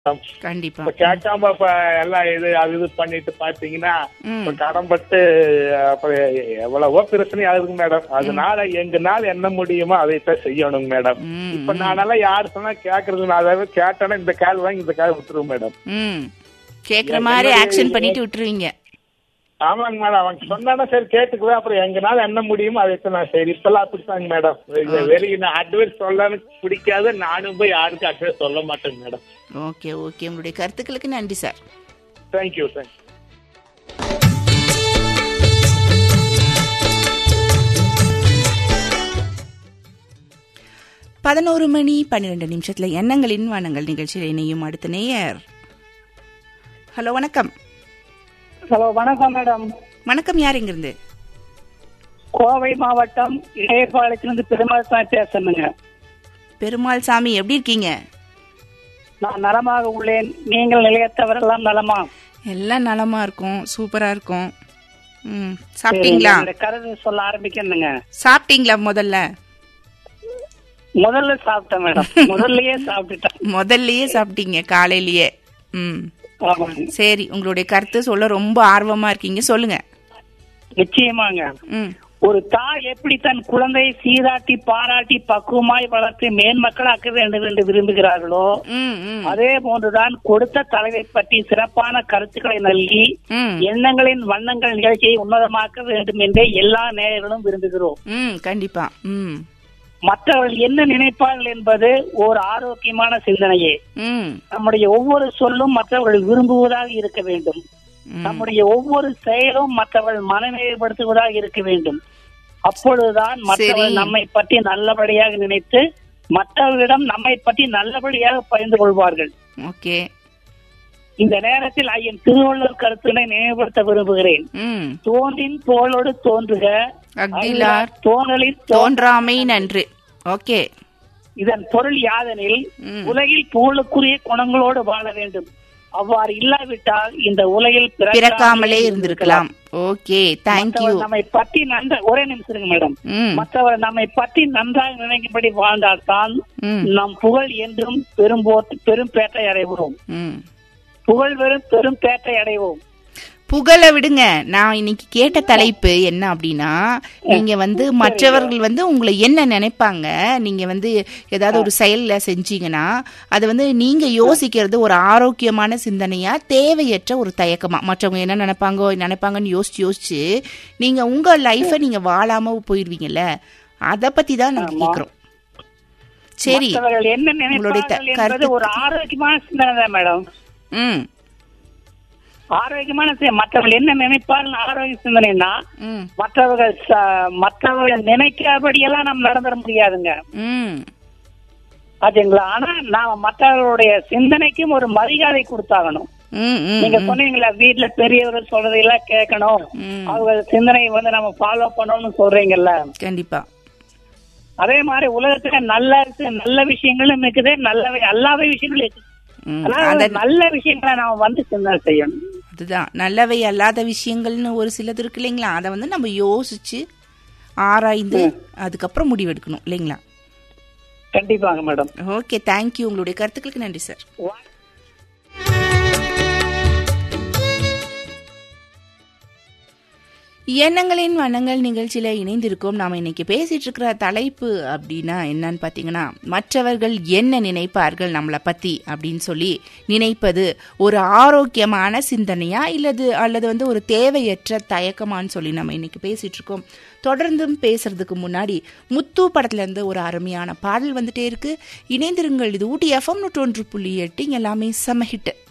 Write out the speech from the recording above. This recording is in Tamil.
கண்டிப்பா இப்ப கேட்காம இப்ப எல்லாம் இது அது இது பண்ணிட்டு பாத்தீங்கன்னா ம். இப்ப கடன்பட்டு அப்புறம் எவ்வளவோ பிரச்சனை ஆகுதுங்க மேடம் அதனால எங்கனால என்ன முடியுமோ அதைத்தான் செய்யணுங்க மேடம் ம், இப்ப நானெல்லாம் யாரு சொன்னா கேக்குறது நான் அதாவது கேட்டேன்னா இந்த கால் வாங்கி இந்த கால் விட்டுருவேன் மேடம் ம் கேக்குற மாதிரி ஆக்ஷன் பண்ணிட்டு விட்டுருவீங்க ஆமாங்க மேடம் அவங்க சொன்னா சரி கேட்டுக்குவேன் அப்புறம் எங்கனால என்ன முடியுமோ அதைத்தான் நான் சரி இப்பெல்லாம் அப்படித்தாங்க மேடம் வெளியே நான் அட்வைஸ் சொல்லன்னு பிடிக்காது நானும் போய் யாருக்கும் அட்வைஸ் சொல்ல மாட்டேங்க மேடம் ஓகே ஓகே உங்களுடைய கருத்துக்களுக்கு நன்றி சார் தேங்க்யூ தேங்க்யூ பதினோரு மணி பன்னிரெண்டு நிமிஷத்துல எண்ணங்களின் வனங்கள் நிகழ்ச்சியில் இணையும் அடுத்த நேயர் ஹலோ வணக்கம் ஹலோ வணக்கம் மேடம் வணக்கம் யார் இங்கிருந்து கோவை மாவட்டம் இடையபாளையத்திலிருந்து பெருமாள் சாமி பேசணுங்க பெருமாள் சாமி எப்படி இருக்கீங்க நான் நலமாக உள்ளேன் நீங்கள் நிலையத்தவரெல்லாம் நலமா எல்லாம் நலமா இருக்கும் சூப்பரா இருக்கும் ம் சாப்பிட்டீங்களா என்னுடைய கருத்து சொல்ல ஆரம்பிக்கணுங்க சாப்பிட்டீங்களா முதல்ல முதல்ல சாப்பிட்டேன் மேடம் முதல்லயே சாப்பிட்டுட்டேன் முதல்லயே சாப்பிட்டீங்க காலையிலயே ம் ஆமாங்க சரி உங்களுடைய கருத்து சொல்ல ரொம்ப ஆர்வமா இருக்கீங்க சொல்லுங்க நிச்சயமாங்க ம் ஒரு தாய் எப்படி தன் குழந்தையை சீராட்டி பாராட்டி பக்குவமாய் வளர்த்து மேன்மக்களாக்க வேண்டும் என்று விரும்புகிறார்களோ ம் ம் அதே போன்றுதான் கொடுத்த தலைவை பற்றி சிறப்பான கருத்துக்களை நல்கி ம் எண்ணங்களின் வண்ணங்கள் நிகழ்ச்சியை உன்னதமாக்க வேண்டும் என்றே எல்லா நேயர்களும் விரும்புகிறோம் ம் கண்டிப்பா ம் மற்றவர்கள் என்ன நினைப்பார்கள் என்பது ஒரு ஆரோக்கியமான சிந்தனையே ம் நம்முடைய ஒவ்வொரு சொல்லும் மற்றவர்கள் விரும்புவதாக இருக்க வேண்டும் ம். நம்முடைய ஒவ்வொரு செயலும் மற்றவர்கள் மனநிலைப்படுத்துவதாக இருக்க வேண்டும் அப்பொழுதுதான் மற்றவர்கள் சரி. நம்மை பற்றி நல்லபடியாக நினைத்து மற்றவர்களிடம் நம்மை பற்றி நல்லபடியாக பகிர்ந்து கொள்வார்கள் ஓகே இந்த நேரத்தில் ஐயன் திருவள்ளுவர் கருத்தினை நினைவுபடுத்த விரும்புகிறேன் ம் தோன்றின் தோளோடு தோன்றுக அஃதிலார் தோன்றலில் தோன்ற தோன்றாமை நன்று ஓகே இதன் பொருள் யாதெனில் ம். உலகில் புகழுக்குரிய குணங்களோடு வாழ வேண்டும் அவ்வாறு இல்லாவிட்டால் இந்த உலகில் பிறக்காமலே இருந்திருக்கலாம் ஓகே தேங்க்யூ மற்றவர் நம்மை பற்றி நன்ற ஒரே நிமிஷம் இருங்க மேடம் ம் மற்றவர் நம்மை பற்றி நன்றாக நினைக்கும்படி வாழ்ந்தால்தான் ம் நம் புகழ் என்றும் பெரும் போற்று பெரும் பேட்டை அடைவோம் ம் புகழ் வெறும் பெரும் பேட்டை அடைவோம் புகழ விடுங்க நான் இன்னைக்கு கேட்ட தலைப்பு என்ன அப்படின்னா நீங்க வந்து மற்றவர்கள் வந்து உங்களை என்ன நினைப்பாங்க நீங்க வந்து ஏதாவது ஒரு செயல்ல செஞ்சீங்கன்னா அது வந்து நீங்க யோசிக்கிறது ஒரு ஆரோக்கியமான சிந்தனையா தேவையற்ற ஒரு தயக்கமா மற்றவங்க என்ன நினைப்பாங்கோ நினைப்பாங்கன்னு யோசிச்சு யோசிச்சு நீங்க உங்க லைஃப நீங்க வாழாம போயிருவீங்கல்ல அத பத்தி தான் நாங்க கேக்குறோம் சரி மற்றவர்கள் என்ன உங்களுடைய த- நினைப்பார்கள் என்பது கருத்து- ஒரு ஆரோக்கியமான சிந்தனை தான் மேடம் ம் ஆரோக்கியமான சி- மற்றவர்கள் என்ன நினைப்பார்கள் ஆரோக்கிய சிந்தனைனா ம் மற்றவர்கள் ச- மற்றவர்கள் நினைக்கிறபடியெல்லாம் நம்ம நடந்துட முடியாதுங்க ம் அதுங்களா ஆனா நாம மற்றவர்களுடைய சிந்தனைக்கும் ஒரு மரியாதை கொடுத்தாகணும் ம் ம் நீங்க சொன்னீங்களா வீட்டுல பெரியவர்கள் சொல்றதையெல்லாம் கேட்கணும் ம். அவங்க சிந்தனை வந்து நம்ம ஃபாலோ பண்ணணும்னு சொல்றீங்கல்ல கண்டிப்பா அதே மாதிரி உலகத்துல நல்ல நல்ல விஷயங்களும் இருக்குது நல்லவை அல்லாத விஷயங்களும் இருக்குது ம், அதனால அத நல்ல விஷயங்களை நாம வந்து சிந்தனை செய்யணும் அதுதான் நல்லவை அல்லாத விஷயங்கள்னு ஒரு சிலது இருக்கு இல்லைங்களா அதை வந்து நம்ம யோசிச்சு ஆராய்ந்து அதுக்கப்புறம் முடிவெடுக்கணும் இல்லைங்களா கண்டிப்பாங்க மேடம் ஓகே தேங்க்யூ உங்களுடைய கருத்துக்களுக்கு நன்றி சார் எண்ணங்களின் வண்ணங்கள் நிகழ்ச்சியில இணைந்திருக்கோம் நாம இன்னைக்கு பேசிட்டு இருக்கிற தலைப்பு அப்படின்னா என்னன்னு பாத்தீங்கன்னா மற்றவர்கள் என்ன நினைப்பார்கள் நம்மளை பத்தி அப்படின்னு சொல்லி நினைப்பது ஒரு ஆரோக்கியமான சிந்தனையா இல்லது அல்லது வந்து ஒரு தேவையற்ற தயக்கமான்னு சொல்லி நம்ம இன்னைக்கு பேசிட்டு இருக்கோம் தொடர்ந்தும் பேசுறதுக்கு முன்னாடி முத்து படத்துல இருந்து ஒரு அருமையான பாடல் வந்துட்டே இருக்கு இணைந்திருங்கள் இது ஊட்டி எஃப்எம் நூற்றொன்று புள்ளி எட்டு இங்க எல்லாமே செம ஹிட்